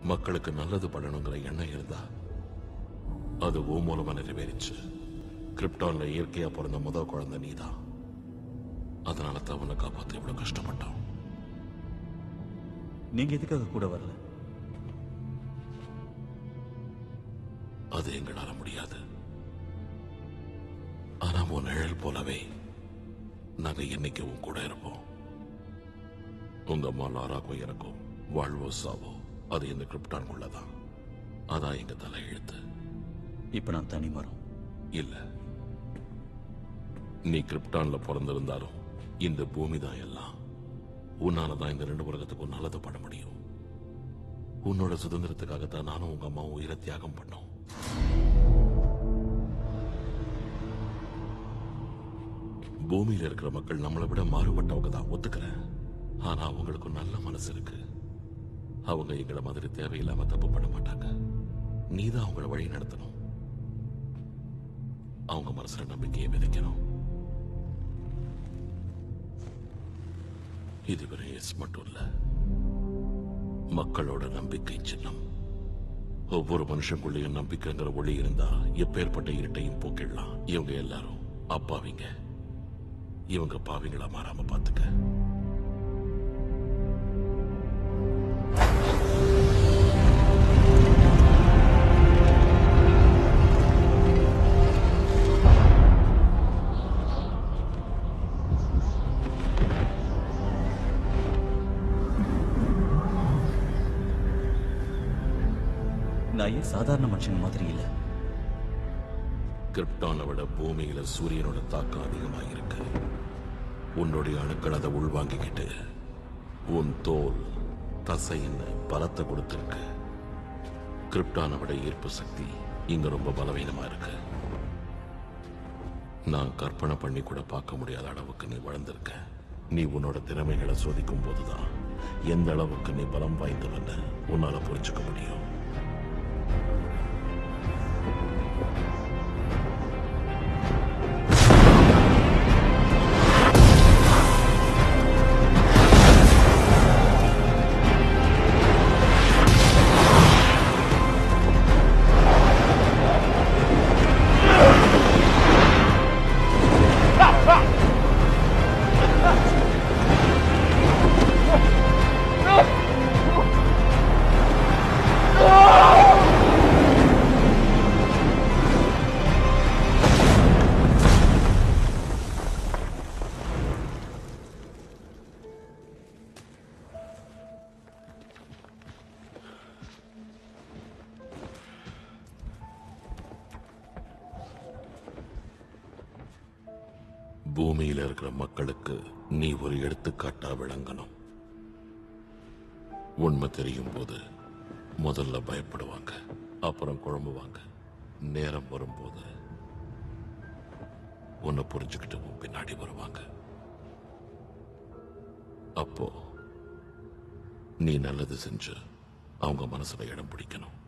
மக்களுக்கு நல்லது பண்ணணுங்கிற எண்ணம் இருந்தா அது உன் மூலமா நிறைவேறிச்சு கிரிப்டான்ல இயற்கையா பிறந்த முத குழந்தை நீதான் அதனால தான் உன்னை காப்பாத்த இவ்வளவு கஷ்டப்பட்டோம் நீங்க எதுக்காக கூட வரல அது எங்களால முடியாது ஆனா உன் நிழல் போலவே நாங்க என்னைக்கு உன் கூட இருப்போம் உங்க அம்மா லாராக்கும் எனக்கும் வாழ்வோ சாவோ அது இந்த கிரிப்டான்குள்ளதான் அதான் எங்க தலை எழுத்து இப்ப நான் தனி மரம் இல்ல நீ கிரிப்டான்ல பிறந்திருந்தாலும் இந்த பூமி தான் எல்லாம் உன்னால தான் இந்த ரெண்டு உலகத்துக்கும் நல்லது பண்ண முடியும் உன்னோட சுதந்திரத்துக்காக தான் நானும் உங்க அம்மாவும் உயிரை தியாகம் பண்ணோம் பூமியில இருக்கிற மக்கள் நம்மளை விட மாறுபட்டவங்க தான் ஒத்துக்கிறேன் ஆனா அவங்களுக்கு நல்ல மனசு இருக்கு அவங்க எங்களை மாதிரி தேவையில்லாம தப்பு பண்ண மாட்டாங்க நீதான் அவங்கள வழி நடத்தணும் அவங்க மனசுல நம்பிக்கையை விதைக்கணும் இது வெறும் எஸ் மட்டும் இல்ல மக்களோட நம்பிக்கை சின்னம் ஒவ்வொரு மனுஷனுக்குள்ளேயும் நம்பிக்கைங்கிற ஒளி இருந்தா எப்பேற்பட்ட இருட்டையும் போக்கிடலாம் இவங்க எல்லாரும் அப்பாவிங்க இவங்க பாவிங்களா மாறாம பாத்துக்க நான் ஏன் சாதாரண மனுஷன் மாதிரி இல்ல கிரிப்டானை விட பூமியில சூரியனோட தாக்கம் அதிகமா இருக்கு உன்னுடைய அணுக்கள் அதை உள்வாங்கிக்கிட்டு உன் தோல் தசைன்னு பலத்தை கொடுத்திருக்கு கிரிப்டானை விட ஈர்ப்பு சக்தி இங்க ரொம்ப பலவீனமா இருக்கு நான் கற்பனை பண்ணி கூட பார்க்க முடியாத அளவுக்கு நீ வளர்ந்திருக்க நீ உன்னோட திறமைகளை சோதிக்கும் போதுதான் எந்த அளவுக்கு நீ பலம் வாய்ந்தவன்னு உன்னால புரிஞ்சுக்க முடியும் பூமியில இருக்கிற மக்களுக்கு நீ ஒரு எடுத்துக்காட்டா விளங்கணும் உண்மை தெரியும் போது முதல்ல பயப்படுவாங்க அப்புறம் குழம்புவாங்க நேரம் வரும்போது உன்னை புரிஞ்சுக்கிட்டு உன் பின்னாடி வருவாங்க அப்போ நீ நல்லது செஞ்சு அவங்க மனசுல இடம் பிடிக்கணும்